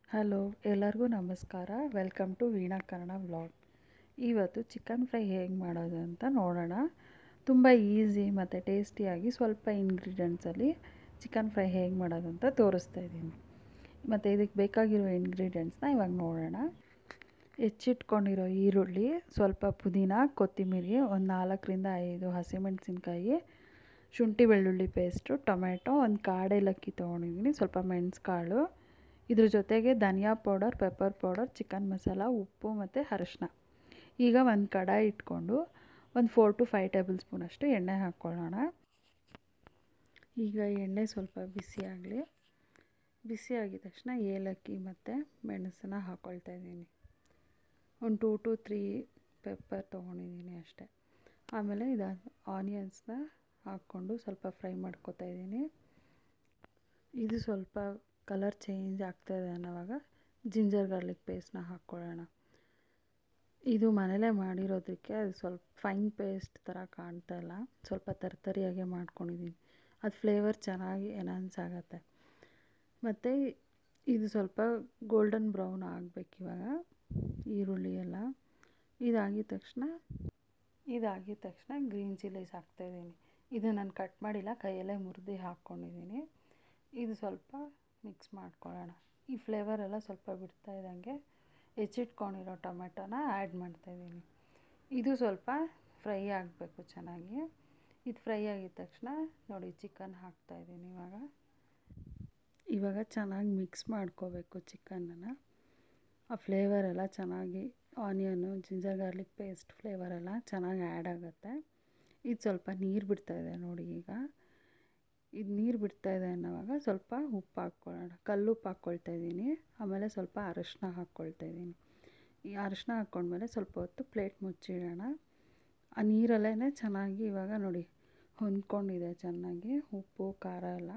hello ಎಲ್ಲರಿಗೂ ನಮಸ್ಕಾರ welcome to Veena Kannada vlog ಇವತ್ತು ಚಿಕನ್ ಫ್ರೈ ಹೇಗೆ ಮಾಡೋದು ಅಂತ ನೋಡೋಣ ತುಂಬ ಈಸಿ ಮತ್ತು ಟೇಸ್ಟಿಯಾಗಿ ಸ್ವಲ್ಪ ಇಂಗ್ರೀಡಿಯೆಂಟ್ಸಲ್ಲಿ ಚಿಕನ್ ಫ್ರೈ ಹೇಗೆ ಮಾಡೋದು ಅಂತ ತೋರಿಸ್ತಾ ಇದ್ದೀನಿ ಮತ್ತು ಇದಕ್ಕೆ ಬೇಕಾಗಿರೋ ಇಂಗ್ರೀಡಿಯೆಂಟ್ಸ್ನ ಇವಾಗ ನೋಡೋಣ ಹೆಚ್ಚಿಟ್ಕೊಂಡಿರೋ ಈರುಳ್ಳಿ ಸ್ವಲ್ಪ ಪುದೀನ ಕೊತ್ತಂಬರಿ ಒಂದು ನಾಲ್ಕರಿಂದ ಐದು ಹಸಿಮೆಣಸಿನ್ಕಾಯಿ ಶುಂಠಿ ಬೆಳ್ಳುಳ್ಳಿ ಪೇಸ್ಟು ಟೊಮೆಟೊ ಒಂದು ಕಾಡೇಲಕ್ಕಿ ತೊಗೊಂಡಿದ್ದೀನಿ ಸ್ವಲ್ಪ ಮೆಣಸು ಕಾಳು ಇದ್ರ ಜೊತೆಗೆ ಧನಿಯಾ powder pepper powder chicken masala ಉಪ್ಪು ಮತ್ತು ಅರಶಿನ ಈಗ ಒಂದು ಕಡಾಯಿ ಇಟ್ಕೊಂಡು ಒಂದು ಫೋರ್ ಟು ಫೈವ್ ಟೇಬಲ್ ಸ್ಪೂನಷ್ಟು ಎಣ್ಣೆ ಹಾಕ್ಕೊಳ್ಳೋಣ ಈಗ ಎಣ್ಣೆ ಸ್ವಲ್ಪ ಬಿಸಿ ಆಗಲಿ ಬಿಸಿ ಆಗಿದ ತಕ್ಷಣ ಏಲಕ್ಕಿ ಮತ್ತು ಮೆಣಸನ್ನ ಹಾಕ್ಕೊಳ್ತಾ ಇದ್ದೀನಿ ಒಂದು ಟೂ ಟು ತ್ರೀ ಪೆಪ್ಪರ್ ತೊಗೊಂಡಿದ್ದೀನಿ ಅಷ್ಟೇ ಆಮೇಲೆ ಇದು ಆನಿಯನ್ಸ್ನ ಹಾಕ್ಕೊಂಡು ಸ್ವಲ್ಪ ಫ್ರೈ ಮಾಡ್ಕೊತಾ ಇದ್ದೀನಿ ಇದು ಸ್ವಲ್ಪ ಕಲರ್ ಚೇಂಜ್ ಆಗ್ತಾಯಿದೆ ಅನ್ನೋವಾಗ ಜಿಂಜರ್ ಗಾರ್ಲಿಕ್ ಪೇಸ್ಟ್ನ ಹಾಕ್ಕೊಳ್ಳೋಣ ಇದು ಮನೇಲೇ ಮಾಡಿರೋದಕ್ಕೆ ಅದು ಸ್ವಲ್ಪ ಫೈನ್ ಪೇಸ್ಟ್ ಥರ ಕಾಣ್ತಾ ಇಲ್ಲ ಸ್ವಲ್ಪ ತರ್ತರಿಯಾಗೆ ಮಾಡ್ಕೊಂಡಿದ್ದೀನಿ ಅದು ಫ್ಲೇವರ್ ಚೆನ್ನಾಗಿ ಎನ್ಹಾನ್ಸ್ ಆಗುತ್ತೆ ಮತ್ತು ಇದು ಸ್ವಲ್ಪ ಗೋಲ್ಡನ್ ಬ್ರೌನ್ ಆಗಬೇಕು ಇವಾಗ ಈರುಳ್ಳಿ ಎಲ್ಲ ಇದಾಗಿದ ತಕ್ಷಣ ಇದಾಗಿದ ತಕ್ಷಣ ಗ್ರೀನ್ ಚಿಲ್ಲೀಸ್ ಹಾಕ್ತಾಯಿದ್ದೀನಿ ಇದು ನಾನು ಕಟ್ ಮಾಡಿಲ್ಲ ಕೈಯಲ್ಲೇ ಮುರಿದು ಹಾಕ್ಕೊಂಡಿದ್ದೀನಿ ಇದು ಸ್ವಲ್ಪ ಮಿಕ್ಸ್ ಮಾಡ್ಕೊಳ್ಳೋಣ ಈ ಫ್ಲೇವರ್ ಎಲ್ಲ ಸ್ವಲ್ಪ ಬಿಡ್ತಾ ಇದ್ದಂಗೆ ಹೆಚ್ಚಿಟ್ಕೊಂಡಿರೋ ಟೊಮೆಟೊನ ಆ್ಯಡ್ ಮಾಡ್ತಾಯಿದ್ದೀನಿ ಇದು ಸ್ವಲ್ಪ ಫ್ರೈ ಆಗಬೇಕು ಚೆನ್ನಾಗಿ ಇದು ಫ್ರೈ ಆಗಿದ ತಕ್ಷಣ ನೋಡಿ ಚಿಕನ್ ಹಾಕ್ತಾಯಿದ್ದೀನಿ ಇವಾಗ ಇವಾಗ ಚೆನ್ನಾಗಿ ಮಿಕ್ಸ್ ಮಾಡ್ಕೋಬೇಕು ಚಿಕನನ್ನು ಆ ಫ್ಲೇವರ್ ಎಲ್ಲ ಚೆನ್ನಾಗಿ onion ginger garlic paste flavour ಎಲ್ಲ ಚೆನ್ನಾಗಿ ಆ್ಯಡ್ ಆಗುತ್ತೆ ಇದು ಸ್ವಲ್ಪ ನೀರು ಬಿಡ್ತಾಯಿದೆ ನೋಡಿ ಈಗ ಇದು ನೀರು ಬಿಡ್ತಾಯಿದೆ ಅನ್ನೋವಾಗ ಸ್ವಲ್ಪ ಉಪ್ಪು ಹಾಕ್ಕೊಳ್ಳೋಣ ಕಲ್ಲುಪ್ಪು ಹಾಕ್ಕೊಳ್ತಾ ಇದ್ದೀನಿ ಆಮೇಲೆ ಸ್ವಲ್ಪ ಅರಶಿನ ಹಾಕ್ಕೊಳ್ತಾ ಇದ್ದೀನಿ ಈ ಅರಶಿನ ಹಾಕ್ಕೊಂಡ್ಮೇಲೆ ಸ್ವಲ್ಪ ಹೊತ್ತು ಪ್ಲೇಟ್ ಮುಚ್ಚಿಡೋಣ ಆ ನೀರಲ್ಲೇ ಚೆನ್ನಾಗಿ ಇವಾಗ ನೋಡಿ ಹೊಂದ್ಕೊಂಡಿದೆ ಚೆನ್ನಾಗಿ ಉಪ್ಪು ಖಾರ ಎಲ್ಲ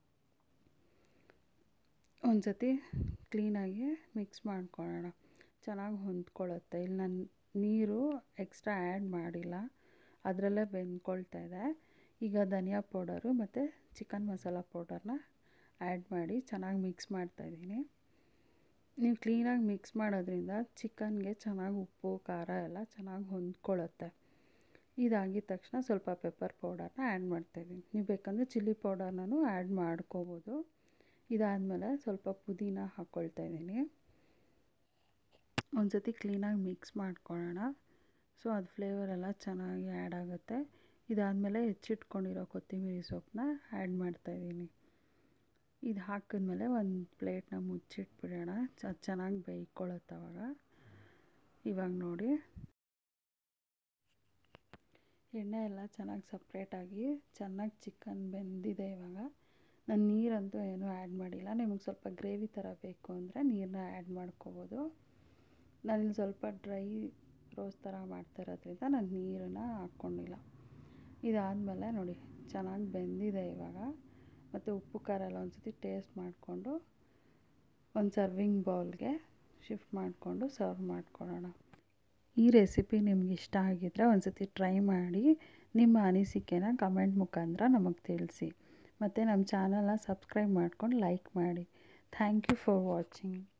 ಒಂದು ಸತಿ ಕ್ಲೀನಾಗಿ ಮಿಕ್ಸ್ ಮಾಡ್ಕೊಳ್ಳೋಣ ಚೆನ್ನಾಗಿ ಹೊಂದ್ಕೊಳ್ಳುತ್ತೆ ಇಲ್ಲಿ ನಾನು ನೀರು ಎಕ್ಸ್ಟ್ರಾ ಆ್ಯಡ್ ಮಾಡಿಲ್ಲ ಅದರಲ್ಲೇ ಬೆಂದ್ಕೊಳ್ತಾ ಇದೆ ಈಗ ಧನಿಯಾ ಪೌಡರು ಮತ್ತು ಚಿಕನ್ ಮಸಾಲ ಪೌಡರ್ನ ಆ್ಯಡ್ ಮಾಡಿ ಚೆನ್ನಾಗಿ ಮಿಕ್ಸ್ ಮಾಡ್ತಾಯಿದ್ದೀನಿ ನೀವು ಕ್ಲೀನಾಗಿ ಮಿಕ್ಸ್ ಮಾಡೋದ್ರಿಂದ ಚಿಕನ್ಗೆ ಚೆನ್ನಾಗಿ ಉಪ್ಪು ಖಾರ ಎಲ್ಲ ಚೆನ್ನಾಗಿ ಹೊಂದ್ಕೊಳ್ಳುತ್ತೆ ಇದಾಗಿದ ತಕ್ಷಣ ಸ್ವಲ್ಪ ಪೆಪ್ಪರ್ ಪೌಡರ್ನ ಆ್ಯಡ್ ಮಾಡ್ತಾಯಿದ್ದೀನಿ ನೀವು ಬೇಕಂದರೆ ಚಿಲ್ಲಿ ಪೌಡರ್ನೂ ಆ್ಯಡ್ ಮಾಡ್ಕೋಬೋದು ಇದಾದಮೇಲೆ ಸ್ವಲ್ಪ ಪುದೀನ ಹಾಕ್ಕೊಳ್ತಾ ಇದ್ದೀನಿ ಒಂದು ಸತಿ ಕ್ಲೀನಾಗಿ ಮಿಕ್ಸ್ ಮಾಡ್ಕೊಳ್ಳೋಣ ಸೊ ಅದು ಫ್ಲೇವರ್ ಎಲ್ಲ ಚೆನ್ನಾಗಿ ಆ್ಯಡ್ ಆಗುತ್ತೆ ಇದಾದಮೇಲೆ ಹೆಚ್ಚಿಟ್ಕೊಂಡಿರೋ ಕೊತ್ತಂಬರಿ ಸೊಪ್ಪನ್ನ ಆ್ಯಡ್ ಮಾಡ್ತಾಯಿದ್ದೀನಿ ಇದು ಹಾಕಿದ್ಮೇಲೆ ಒಂದು ಪ್ಲೇಟ್ನ ಮುಚ್ಚಿಟ್ಬಿಡೋಣ ಅದು ಚೆನ್ನಾಗಿ ಬೇಯ್ಕೊಳ್ಳುತ್ತೆ ಅವಾಗ ಇವಾಗ ನೋಡಿ ಎಣ್ಣೆ ಎಲ್ಲ ಚೆನ್ನಾಗಿ ಸಪ್ರೇಟಾಗಿ ಚೆನ್ನಾಗಿ ಚಿಕನ್ ಬೆಂದಿದೆ ಇವಾಗ ನಾನು ನೀರಂತೂ ಏನೂ ಆ್ಯಡ್ ಮಾಡಿಲ್ಲ ನಿಮಗೆ ಸ್ವಲ್ಪ ಗ್ರೇವಿ ಥರ ಬೇಕು ಅಂದರೆ ನೀರನ್ನ ಆ್ಯಡ್ ಮಾಡ್ಕೋಬೋದು ನಾನಿಲ್ಲಿ ಸ್ವಲ್ಪ ಡ್ರೈ ರೋಸ್ ಥರ ಮಾಡ್ತಾ ಇರೋದ್ರಿಂದ ನಾನು ನೀರನ್ನು ಹಾಕ್ಕೊಂಡಿಲ್ಲ ಇದಾದಮೇಲೆ ನೋಡಿ ಚೆನ್ನಾಗಿ ಬೆಂದಿದೆ ಇವಾಗ ಮತ್ತು ಉಪ್ಪು ಖಾರ ಎಲ್ಲ ಒಂದು ಸತಿ ಟೇಸ್ಟ್ ಮಾಡಿಕೊಂಡು ಒಂದು ಸರ್ವಿಂಗ್ ಬೌಲ್ಗೆ ಶಿಫ್ಟ್ ಮಾಡಿಕೊಂಡು ಸರ್ವ್ ಮಾಡ್ಕೊಳ್ಳೋಣ ಈ ರೆಸಿಪಿ ನಿಮ್ಗೆ ಇಷ್ಟ ಆಗಿದ್ದರೆ ಒಂದು ಸತಿ ಟ್ರೈ ಮಾಡಿ ನಿಮ್ಮ ಅನಿಸಿಕೆನ ಕಮೆಂಟ್ ಮುಖಾಂತರ ನಮಗೆ ತಿಳಿಸಿ ಮತ್ತು ನಮ್ಮ ಚಾನಲ್ನ ಸಬ್ಸ್ಕ್ರೈಬ್ ಮಾಡ್ಕೊಂಡು ಲೈಕ್ ಮಾಡಿ ಥ್ಯಾಂಕ್ ಯು ಫಾರ್ ವಾಚಿಂಗ್